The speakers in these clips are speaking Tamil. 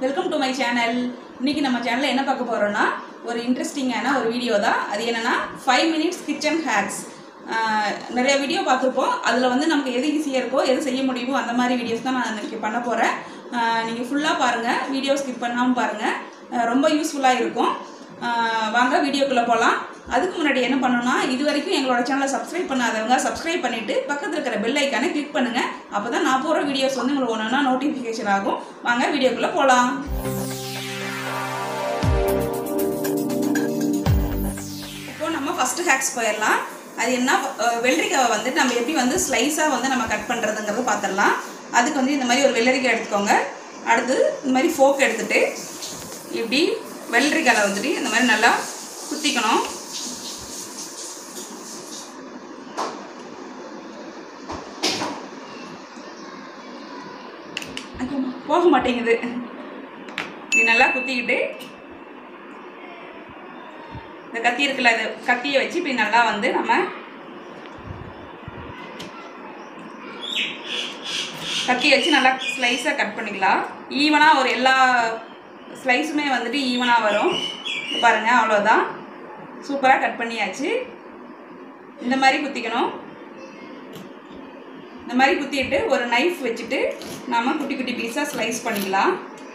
வெல்கம் டு மை சேனல் இன்னைக்கு நம்ம சேனலில் என்ன பார்க்க போகிறோம்னா ஒரு இன்ட்ரெஸ்டிங்கான ஒரு வீடியோ தான் அது என்னென்னா ஃபைவ் மினிட்ஸ் கிச்சன் ஹேக்ஸ் நிறைய வீடியோ பார்த்துருப்போம் அதில் வந்து நமக்கு எது ஈஸியாக இருக்கோ எது செய்ய முடியுமோ அந்த மாதிரி வீடியோஸ் தான் நான் இன்னைக்கு பண்ண போகிறேன் நீங்கள் ஃபுல்லாக பாருங்கள் வீடியோ ஸ்கிப் பண்ணாமல் பாருங்கள் ரொம்ப யூஸ்ஃபுல்லாக இருக்கும் ஆஹ் வாங்க வீடியோக்குள்ளே போகலாம் அதுக்கு முன்னாடி என்ன பண்ணணும்னா இது வரைக்கும் எங்களோட சேனலை சப்ஸ்கிரைப் பண்ணாதவங்க சப்ஸ்கிரைப் பண்ணிவிட்டு பக்கத்தில் இருக்கிற பெல் ஐக்கானை கிளிக் பண்ணுங்கள் அப்போ தான் நான் போகிற வீடியோஸ் வந்து உங்களுக்கு ஒன்று ஒன்றா நோட்டிஃபிகேஷன் ஆகும் வாங்க வீடியோக்குள்ளே போகலாம் இப்போ நம்ம ஃபஸ்ட்டு ஹேக்ஸ் போயிடலாம் அது என்ன அஹ் வெள்ளரிக்காவை வந்து நம்ம எப்படி வந்து ஸ்லைஸாக வந்து நம்ம கட் பண்ணுறதுங்கிறது பார்த்துடலாம் அதுக்கு வந்து இந்த மாதிரி ஒரு வெள்ளரிக்காய் எடுத்துக்கோங்க அடுத்து இந்த மாதிரி ஃபோக் எடுத்துட்டு இப்படி வெள்ளரிக்காயில் வந்துட்டு இந்த மாதிரி நல்லா குத்திக்கணும் ஐயோ, போக மாட்டேங்குது இப்படி நல்லா குத்திக்கிட்டு இந்த கத்தி இருக்குல்ல இது கத்தியை வச்சு இப்படி நல்லா வந்து நம்ம கத்தியை வச்சு நல்லா ஸ்லைஸாக கட் பண்ணிக்கலாம் ஈவனாக ஒரு எல்லா ஸ்லைஸுமே வந்துட்டு ஈவனாக வரும் இது பாருங்கள் அவ்வளோதான் சூப்பராக கட் பண்ணியாச்சு இந்த மாதிரி குத்திக்கணும் இந்த மாதிரி குத்திட்டு ஒரு நைஃப் வச்சுட்டு நாம குட்டி குட்டி பீஸாக ஸ்லைஸ் பண்ணிக்கலாம்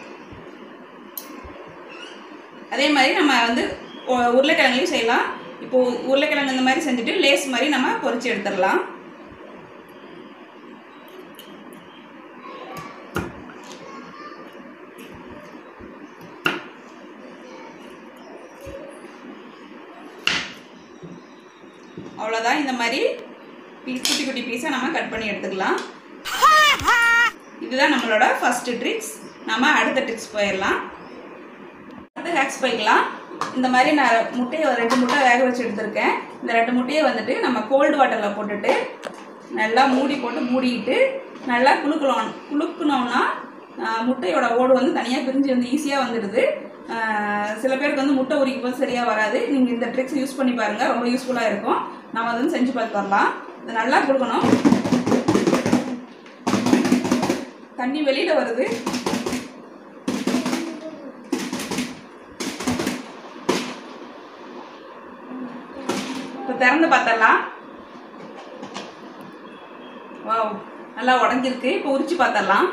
அதே மாதிரி நம்ம வந்து உ- உருளைக்கிழங்குலையும் செய்யலாம் இப்போ உருளைக்கிழங்கு இந்த மாதிரி செஞ்சுட்டு லேஸ் மாதிரி நம்ம பொரிச்சு எடுத்துடலாம் அவ்வளோதான் இந்த மாதிரி பீஸ் குட்டி குட்டி பீஸாக நம்ம கட் பண்ணி எடுத்துக்கலாம் இதுதான் நம்மளோட ஃபர்ஸ்ட் ட்ரிக்ஸ் நம்ம அடுத்த ட்ரிக்ஸ் போயிடலாம் அடுத்த ஹேக்ஸ் போய்க்கலாம் இந்த மாதிரி நான் முட்டையை ஒரு ரெண்டு முட்டை வேக வச்சு எடுத்திருக்கேன் இந்த ரெண்டு முட்டையை வந்துட்டு நம்ம கோல்டு வாட்டரில் போட்டுட்டு நல்லா மூடி போட்டு மூடிட்டு நல்லா குலுக்கலாம் குலுக்குனோம்னா ஆஹ், முட்டையோட ஓடு வந்து தனியாக பிரிஞ்சு வந்து ஈஸியாக வந்துடுது ஆஹ், சில பேருக்கு வந்து முட்டை உரிக்கும் போது சரியாக வராது நீங்கள் இந்த ட்ரிக்ஸ் யூஸ் பண்ணி பாருங்கள் ரொம்ப யூஸ்ஃபுல்லாக இருக்கும் நம்ம வந்து செஞ்சு பார்த்து வரலாம் இது நல்லா கொடுக்கணும் தண்ணி வெளியில் வருது இப்போ திறந்து பார்த்தரலாம் வாவ் நல்லா உடஞ்சிருக்கு இப்போ உரிச்சு பார்த்தரலாம்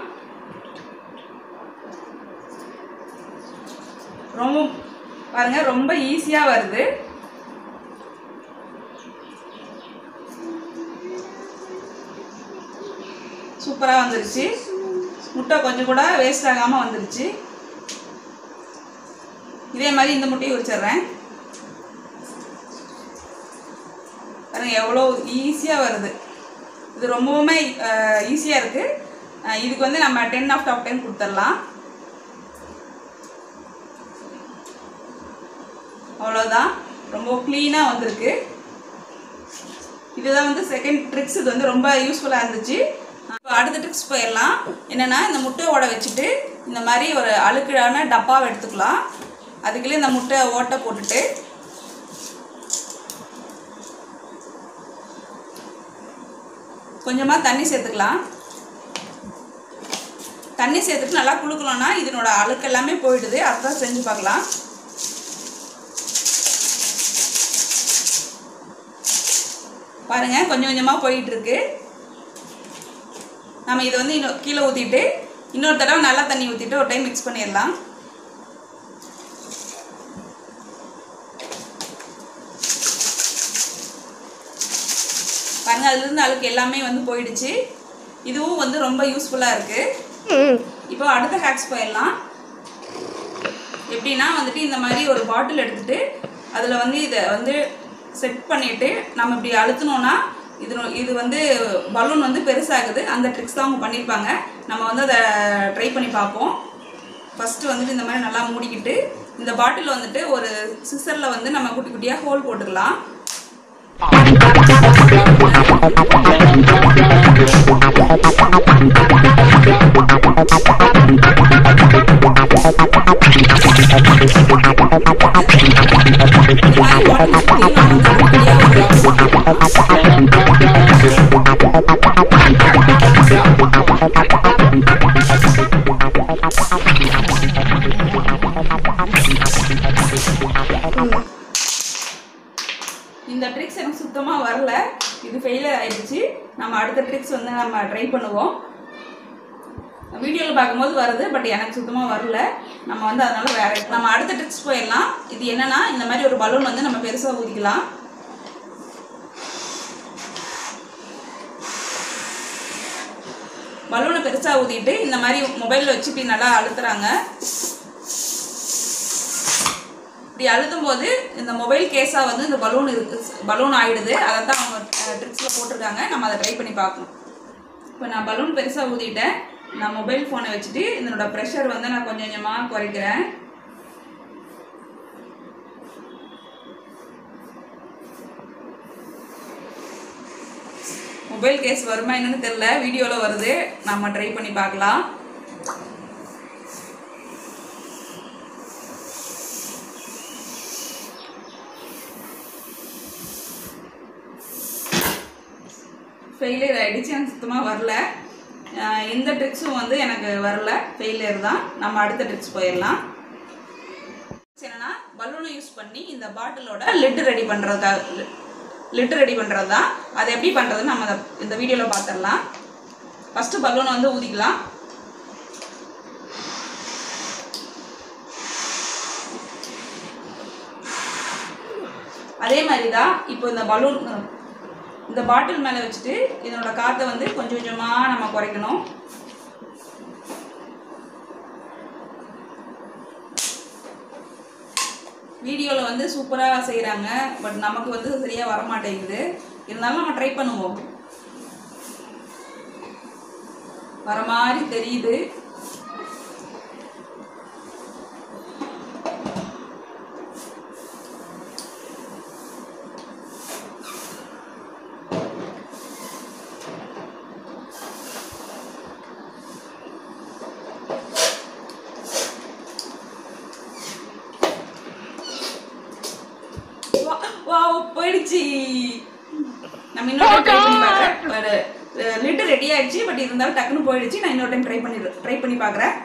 ரொம்ப பாருங்க ரொம்ப ஈஸியாக வருது சூப்பராக வந்துருச்சு முட்டை கொஞ்சம் கூட வேஸ்ட் ஆகாமல் வந்துருச்சு இதே மாதிரி இந்த முட்டையை உரிச்சிடுறேன் பாருங்க எவ்வளோ ஈஸியாக வருது இது ரொம்பவுமே ஈஸியாக இருக்குது இதுக்கு வந்து நம்ம டென் ஆஃப் டாப் டென் கொடுத்துடலாம் அவ்வளோதான் ரொம்ப க்ளீனாக வந்திருக்கு இதுதான் வந்து செகண்ட் ட்ரிக்ஸ் இது வந்து ரொம்ப யூஸ்ஃபுல்லாக இருந்துச்சு இப்போ அடுத்த ட்ரிக்ஸ் போயிடலாம் என்னென்னா இந்த முட்டையோட வச்சுட்டு இந்த மாதிரி ஒரு அழுக்கான டப்பாவை எடுத்துக்கலாம் அதுக்குள்ளே இந்த முட்டை ஓட்டை போட்டுட்டு கொஞ்சமாக தண்ணி சேர்த்துக்கலாம் தண்ணி சேர்த்துட்டு நல்லா குளுக்கலாம்னா இதனோட அழுக்கு எல்லாமே போயிடுது அதுதான் செஞ்சு பார்க்கலாம் பாருங்க கொஞ்சம் கொஞ்சமாக போயிட்டு இருக்கு நம்ம இதை வந்து இன்னும் கீழே ஊற்றிட்டு இன்னொரு தடவை நல்லா தண்ணி ஊற்றிட்டு ஒரு டைம் மிக்ஸ் பண்ணிடலாம் பாருங்க அதுலேருந்து அழுக்கு எல்லாமே வந்து போயிடுச்சு இதுவும் வந்து ரொம்ப யூஸ்ஃபுல்லாக இருக்குது இப்போ அடுத்த ஹேக்ஸ் போயிடலாம் எப்படின்னா வந்துட்டு இந்த மாதிரி ஒரு பாட்டில் எடுத்துட்டு அதில் வந்து இதை வந்து செட் பண்ணிட்டு நம்ம இப்படி அழுத்தினோன்னா இது நொ- இது வந்து பலூன் வந்து பெருசாகுது அந்த ட்ரிக்ஸ் தான் அவங்க பண்ணியிருப்பாங்க நம்ம வந்து அதை ட்ரை பண்ணி பார்ப்போம் ஃபஸ்ட்டு வந்துட்டு இந்த மாதிரி நல்லா மூடிக்கிட்டு இந்த பாட்டில் வந்துட்டு ஒரு சிசரில் வந்து நம்ம குட்டி குட்டியாக ஹோல் போட்டுக்கலாம் Thank you. இந்த ட்ரிக்ஸ் எனக்கு சுத்தமாக வரல இது ஃபெயிலியர் ஆயிடுச்சு நம்ம அடுத்த ட்ரிக்ஸ் வந்து நம்ம ட்ரை பண்ணுவோம் வீடியோவில் பார்க்கும்போது வருது பட் எனக்கு சுத்தமாக வரல நம்ம வந்து அதனால வேற நம்ம அடுத்த ட்ரிக்ஸ் போயிடலாம் இது என்னன்னா இந்த மாதிரி ஒரு பலூன் வந்து நம்ம பெருசாக ஊதிக்கலாம் பலூனை பெருசாக ஊதிட்டு இந்த மாதிரி மொபைலில் வச்சு இப்படி நல்லா அழுத்துறாங்க இப்படி அழுத்தும் போது இந்த மொபைல் கேஸாக வந்து இந்த பலூன் இருக்கு பலூன் ஆயிடுது அதை தான் அவங்க ட்ரிக்ஸில் போட்டிருக்காங்க நம்ம அதை ட்ரை பண்ணி பார்க்கணும் இப்போ நான் பலூன் பெருசாக ஊதிட்டேன் நான் மொபைல் ஃபோனை வச்சுட்டு இதனோட ப்ரெஷர் வந்து நான் கொஞ்சம் கொஞ்சமாக குறைக்கிறேன் மொபைல் கேஸ் வருமா என்னன்னு தெரியல வீடியோவில் வருது நம்ம ட்ரை பண்ணி பார்க்கலாம் ஃபெயிலியர் ஆகிடுச்சு எனக்கு சுத்தமாக வரல அஹ் எந்த ட்ரிக்ஸும் வந்து எனக்கு வரல ஃபெயிலியர் தான் நம்ம அடுத்த ட்ரிக்ஸ் போயிடலாம் என்னன்னா பலூனை யூஸ் பண்ணி இந்த பாட்டிலோட லிட் ரெடி பண்ணுறதுக்காக லிட் ரெடி பண்ணுறது தான் அதை எப்படி பண்ணுறதுன்னு நம்ம அதை இந்த வீடியோவில் பார்த்துடலாம் ஃபஸ்ட்டு பலூனை வந்து ஊதிக்கலாம் அதே மாதிரி தான் இப்போ இந்த பலூன் இந்த பாட்டில் மேலே வச்சுட்டு இதனோட காற்றை வந்து கொஞ்சம் கொஞ்சமாக நம்ம குறைக்கணும் வீடியோவில் வந்து சூப்பராக செய்கிறாங்க பட் நமக்கு வந்து சரியாக வர மாட்டேங்குது இருந்தாலும் நம்ம ட்ரை பண்ணுவோம் வர மாதிரி தெரியுது வா போயிடுச்சு நம்ம இன்னொரு ட்ரை பண்ணி பார்க்குறேன் லிட்டு ரெடி ஆயிடுச்சு பட் இருந்தாலும் டக்குன்னு போயிடுச்சு நான் இன்னொரு டைம் ட்ரை பண்ணி ட்ரை பண்ணி பார்க்குறேன்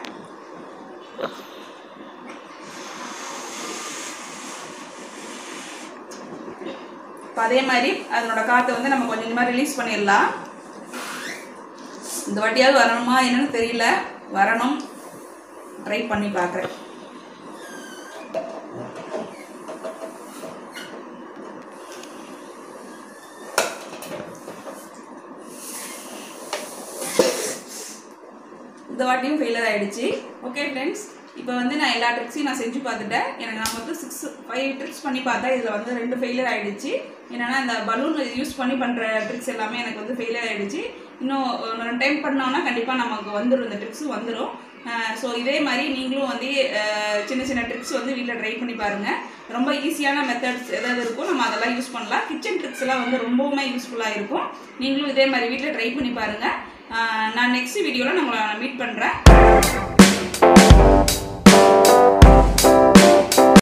இப்போ அதே மாதிரி அதனோட காற்றை வந்து நம்ம கொஞ்சம் கொஞ்சமாக ரிலீஸ் பண்ணிடலாம் இந்த வாட்டியாவது வரணுமா என்னன்னு தெரியல வரணும் ட்ரை பண்ணி பார்க்குறேன் இந்த வாட்டியும் ஃபெயிலியர் ஆயிடுச்சு ஓகே ஃப்ரெண்ட்ஸ் இப்போ வந்து நான் எல்லா ட்ரிக்ஸையும் நான் செஞ்சு பார்த்துட்டேன் எனக்கு நான் மொத்தம் சிக்ஸ் ஃபைவ் ட்ரிக்ஸ் பண்ணி பார்த்தேன் இதில் வந்து ரெண்டு ஃபெயிலியர் ஆயிடுச்சு என்னன்னா இந்த பலூன் யூஸ் பண்ணி பண்ணுற ட்ரிக்ஸ் எல்லாமே எனக்கு வந்து ஃபெயிலியர் ஆயிடுச்சு இன்னும் ஒரு ரெண்டு டைம் பண்ணோன்னா கண்டிப்பாக நமக்கு வந்துடும் இந்த ட்ரிக்ஸும் வந்துடும் ஸோ இதே மாதிரி நீங்களும் வந்து அஹ், சின்ன சின்ன ட்ரிக்ஸ் வந்து வீட்டில் ட்ரை பண்ணி பாருங்கள் ரொம்ப ஈஸியான மெத்தட்ஸ் ஏதாவது இருக்கும் நம்ம அதெல்லாம் யூஸ் பண்ணலாம் கிச்சன் ட்ரிக்ஸ் எல்லாம் வந்து ரொம்பவுமே யூஸ்ஃபுல்லாக இருக்கும் நீங்களும் இதே மாதிரி வீட்டில் ட்ரை பண்ணி பாருங்கள் நான் நெக்ஸ்ட் வீடியோவில் நான் உங்களை மீட் பண்ணுறேன்